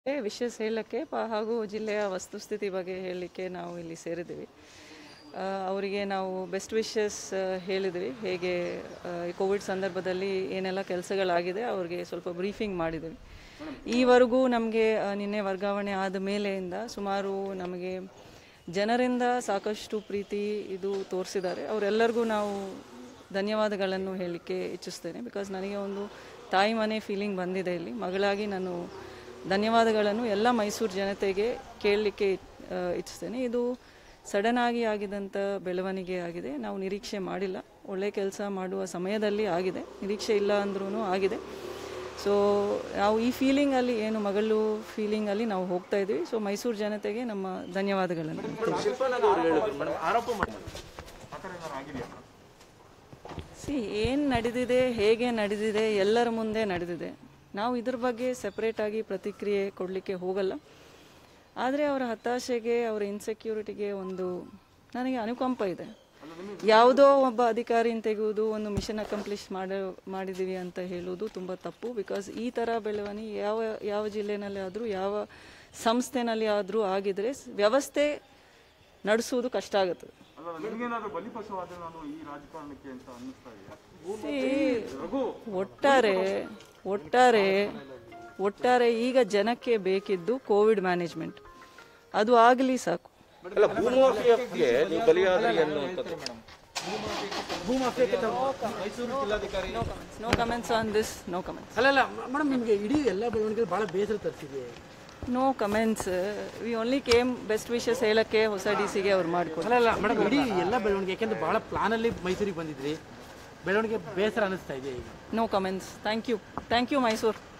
ವಿಶೇಷ ಹೇಳಕ್ಕೆ ಪ- ಹಾಗೂ ಜಿಲ್ಲೆಯ ವಸ್ತುಸ್ಥಿತಿ ಬಗ್ಗೆ ಹೇಳಲಿಕ್ಕೆ ನಾವು ಇಲ್ಲಿ ಸೇರಿದ್ದೀವಿ ಆ, ಅವರಿಗೆ ನಾವು ಬೆಸ್ಟ್ ವಿಶಸ್ ಹೇಳಿದ್ವಿ ಹೇಗೆ ಆ, ಈ ಕೋವಿಡ್ ಸಂದರ್ಭದಲ್ಲಿ ಏನೆಲ್ಲ ಕೆಲಸಗಳಾಗಿದೆ ಅವ್ರಿಗೆ ಸ್ವಲ್ಪ ಬ್ರೀಫಿಂಗ್ ಮಾಡಿದ್ವಿ ಈವರೆಗೂ ನಮಗೆ ನಿನ್ನೆ ವರ್ಗಾವಣೆ ಆದ ಮೇಲೆಯಿಂದ ಸುಮಾರು ನಮಗೆ ಜನರಿಂದ ಸಾಕಷ್ಟು ಪ್ರೀತಿ ಇದು ತೋರಿಸಿದ್ದಾರೆ ಅವರೆಲ್ಲರಿಗೂ ನಾವು ಧನ್ಯವಾದಗಳನ್ನು ಹೇಳಲಿಕ್ಕೆ ಇಚ್ಛಿಸ್ತೇನೆ ಬಿಕಾಸ್ ನನಗೆ ಒಂದು ತಾಯಿ ಮನೆ ಫೀಲಿಂಗ್ ಬಂದಿದೆ ಇಲ್ಲಿ ಮಗಳಾಗಿ ನಾನು ಧನ್ಯವಾದಗಳನ್ನು ಎಲ್ಲ ಮೈಸೂರು ಜನತೆಗೆ ಕೇಳಲಿಕ್ಕೆ ಇಚ್ಛಿಸ್ತೇನೆ ಇದು ಸಡನ್ ಆಗಿ ಆಗಿದಂಥ ಬೆಳವಣಿಗೆ ಆಗಿದೆ ನಾವು ನಿರೀಕ್ಷೆ ಮಾಡಿಲ್ಲ ಒಳ್ಳೆ ಕೆಲಸ ಮಾಡುವ ಸಮಯದಲ್ಲಿ ಆಗಿದೆ ನಿರೀಕ್ಷೆ ಇಲ್ಲ ಅಂದ್ರೂ ಆಗಿದೆ ಸೊ ನಾವು ಈ ಫೀಲಿಂಗಲ್ಲಿ ಏನು ಮಗಳು ಫೀಲಿಂಗಲ್ಲಿ ನಾವು ಹೋಗ್ತಾ ಇದ್ದೀವಿ ಸೊ ಮೈಸೂರು ಜನತೆಗೆ ನಮ್ಮ ಧನ್ಯವಾದಗಳನ್ನು ಆರೋಪ ಮಾಡಿ ಸಿ ಏನು ನಡೆದಿದೆ ಹೇಗೆ ನಡೆದಿದೆ ಎಲ್ಲರ ಮುಂದೆ ನಡೆದಿದೆ ನಾವು ಇದ್ರ ಬಗ್ಗೆ ಸೆಪ್ರೇಟಾಗಿ ಪ್ರತಿಕ್ರಿಯೆ ಕೊಡಲಿಕ್ಕೆ ಹೋಗಲ್ಲ ಆದರೆ ಅವರ ಹತಾಶೆಗೆ ಅವರ ಇನ್ಸೆಕ್ಯೂರಿಟಿಗೆ ಒಂದು ನನಗೆ ಅನುಕಂಪ ಇದೆ ಯಾವುದೋ ಒಬ್ಬ ಅಧಿಕಾರಿನ ತೆಗೆಯುವುದು ಒಂದು ಮಿಷನ್ ಅಕಂಪ್ಲಿಷ್ ಮಾಡ ಮಾಡಿದ್ದೀವಿ ಅಂತ ಹೇಳುವುದು ತುಂಬ ತಪ್ಪು ಬಿಕಾಸ್ ಈ ಥರ ಬೆಳವಣಿಗೆ ಯಾವ ಯಾವ ಜಿಲ್ಲೆನಲ್ಲಿ ಆದರೂ ಯಾವ ಸಂಸ್ಥೆನಲ್ಲಿ ಆದರೂ ಆಗಿದ್ರೆ ವ್ಯವಸ್ಥೆ ನಡೆಸುವುದು ಕಷ್ಟ ಆಗುತ್ತದೆ ಅಲ್ಲ ನಿಮ್ಗೇನಾದ್ರೂ ಬಲಿಪಶುವಾದ್ರೆ ನಾನು ಈ ರಾಜಕಾರಣಕ್ಕೆ ಅಂತ ಅನ್ನಿಸ್ತಾ ಇದೆ See, ಒಟ್ಟಾರೆ ಒಟ್ಟಾರೆ ಒಟ್ಟಾರೆ ಈಗ ಜನಕ್ಕೆ ಬೇಕಿದ್ದು ಕೋವಿಡ್ ಮ್ಯಾನೇಜ್ಮೆಂಟ್ ಅದು ಆಗಲಿ ಸಾಕು ಅಲ್ಲ ಭೂಮಾಫಿಯಾಗೆ ನೀವು ಬಲಿಯಾದ್ರಿ ಅನ್ನುವಂಥದ್ದು no comments on this no comments ಅಲ್ಲ ಅಲ್ಲ ಮೇಡಮ್ ನಿಮಗೆ ಇಡೀ ಎಲ್ಲ ಬೆಳವಣಿಗೆ ಭಾಳ ಬೇಸರ ತರಿಸಿದೆ no comments we only came best wishes ಹೇಳಕ್ಕೆ ಹೊಸ ಡಿ ಸಿಗೆ ಅವ್ರು ಮಾಡ್ಕೊಂಡು ಅಲ್ಲ ಅಲ್ಲ ಮೇಡಮ್ ಇಡೀ ಎಲ್ಲ ಬೆಳವಣಿಗೆ ಯಾಕೆಂದ್ರೆ ಭಾಳ ಪ್ಲಾನಲ್ಲಿ ಮೈಸೂರಿಗೆ ಬಂದಿದ್ರಿ ಬೆಳವಣಿಗೆ ಬೇಸರ ಅನಿಸ್ತಾ ಇದೆ ಈಗ no comments thank you thank you Mysuru